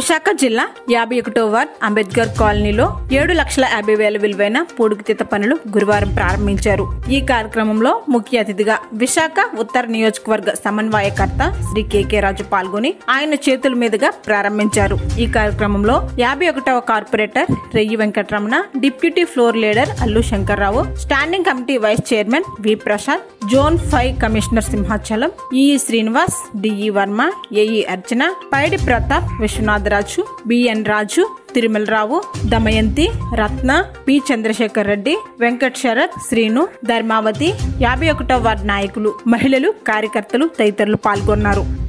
విశాఖ జిల్లా యాభై ఒకటో వార్డ్ అంబేద్కర్ కాలనీలో ఏడు లక్షల యాభై వేల విలువైన పూడికతీత పనులు గురువారం ప్రారంభించారు ఈ కార్యక్రమంలో ముఖ్య అతిథిగా విశాఖ ఉత్తర నియోజకవర్గ సమన్వయకర్త శ్రీ కెకే రాజు పాల్గొని ఆయన చేతుల మీదుగా ప్రారంభించారు ఈ కార్యక్రమంలో యాభై ఒకటవ corporator Reyyi Venkataramana deputy floor leader Allu Shankarrao standing committee vice chairman V Prasad zone five commissioner Simhachalam EE Srinivas DE Varma AE Archana Paidi Pratap Viswanatharaju BN Raju Tirumalarao Damayanti Ratna P Chandrasekhar Reddy Venkat Sarath Srinu Dharmavathi యాభై ఒకటో వార్డు నాయకులు మహిళలు కార్యకర్తలు తదితరులు పాల్గొన్నారు